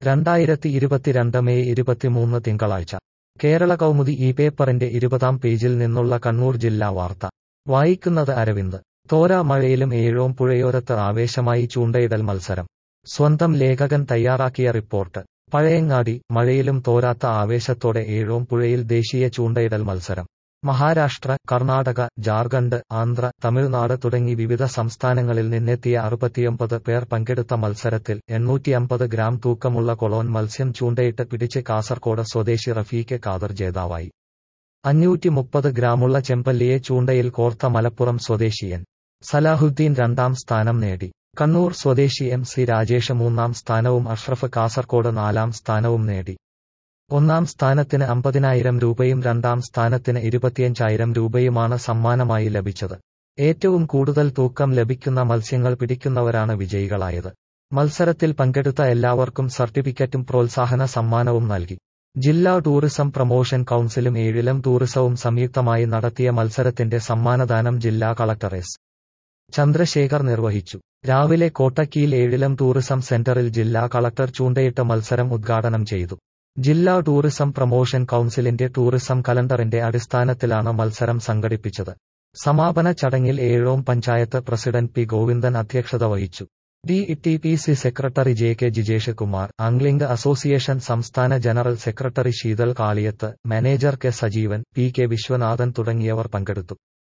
രണ്ടായിരത്തി ഇരുപത്തിരണ്ട് മെയ് ഇരുപത്തിമൂന്ന് തിങ്കളാഴ്ച കേരള കൗമുദി ഈ പേപ്പറിന്റെ ഇരുപതാം പേജിൽ നിന്നുള്ള കണ്ണൂർ ജില്ലാ വാർത്ത വായിക്കുന്നത് അരവിന്ദ് തോരാ മഴയിലും ഏഴോം പുഴയോരത്ത് ആവേശമായി ചൂണ്ടയിടൽ മത്സരം സ്വന്തം ലേഖകൻ തയ്യാറാക്കിയ റിപ്പോർട്ട് പഴയങ്ങാടി മഴയിലും തോരാത്ത ആവേശത്തോടെ ഏഴോം പുഴയിൽ ദേശീയ ചൂണ്ടയിടൽ മത്സരം മഹാരാഷ്ട്ര കർണാടക ജാർഖണ്ഡ് ആന്ധ്ര തമിഴ്നാട് തുടങ്ങി വിവിധ സംസ്ഥാനങ്ങളിൽ നിന്നെത്തിയ അറുപത്തിയൊമ്പത് പേർ പങ്കെടുത്ത മത്സരത്തിൽ എണ്ണൂറ്റിയമ്പത് ഗ്രാം തൂക്കമുള്ള കൊളോൻ മത്സ്യം ചൂണ്ടയിട്ട് പിടിച്ച് കാസർകോട് സ്വദേശി റഫീഖ് ഖാദർ ജേതാവായി അഞ്ഞൂറ്റി മുപ്പത് ഗ്രാമുള്ള ചെമ്പല്ലിയെ ചൂണ്ടയിൽ കോർത്ത മലപ്പുറം സ്വദേശിയൻ സലാഹുദ്ദീൻ രണ്ടാം സ്ഥാനം നേടി കണ്ണൂർ സ്വദേശി എം സി രാജേഷ് മൂന്നാം സ്ഥാനവും അഷ്റഫ് കാസർകോട് നാലാം സ്ഥാനവും നേടി ഒന്നാം സ്ഥാനത്തിന് അമ്പതിനായിരം രൂപയും രണ്ടാം സ്ഥാനത്തിന് ഇരുപത്തിയഞ്ചായിരം രൂപയുമാണ് സമ്മാനമായി ലഭിച്ചത് ഏറ്റവും കൂടുതൽ തൂക്കം ലഭിക്കുന്ന മത്സ്യങ്ങൾ പിടിക്കുന്നവരാണ് വിജയികളായത് മത്സരത്തിൽ പങ്കെടുത്ത എല്ലാവർക്കും സർട്ടിഫിക്കറ്റും പ്രോത്സാഹന സമ്മാനവും നൽകി ജില്ലാ ടൂറിസം പ്രമോഷൻ കൌൺസിലും ഏഴിലം ടൂറിസവും സംയുക്തമായി നടത്തിയ മത്സരത്തിന്റെ സമ്മാനദാനം ജില്ലാ കളക്ടർ എസ് ചന്ദ്രശേഖർ നിർവഹിച്ചു രാവിലെ കോട്ടക്കിയിൽ ഏഴിലം ടൂറിസം സെന്ററിൽ ജില്ലാ കളക്ടർ ചൂണ്ടയിട്ട മത്സരം ഉദ്ഘാടനം ചെയ്തു ജില്ലാ ടൂറിസം പ്രമോഷൻ കൌൺസിലിന്റെ ടൂറിസം കലണ്ടറിന്റെ അടിസ്ഥാനത്തിലാണ് മത്സരം സംഘടിപ്പിച്ചത് സമാപന ചടങ്ങിൽ ഏഴോം പഞ്ചായത്ത് പ്രസിഡന്റ് പി ഗോവിന്ദൻ അധ്യക്ഷത വഹിച്ചു D T P C secretary J K Jijesh Kumar angling association സംസ്ഥാന general secretary Sheethal Kaliyath manager K Sajeevan P K Viswanathan തുടങ്ങിയവർ പങ്കെടുത്തു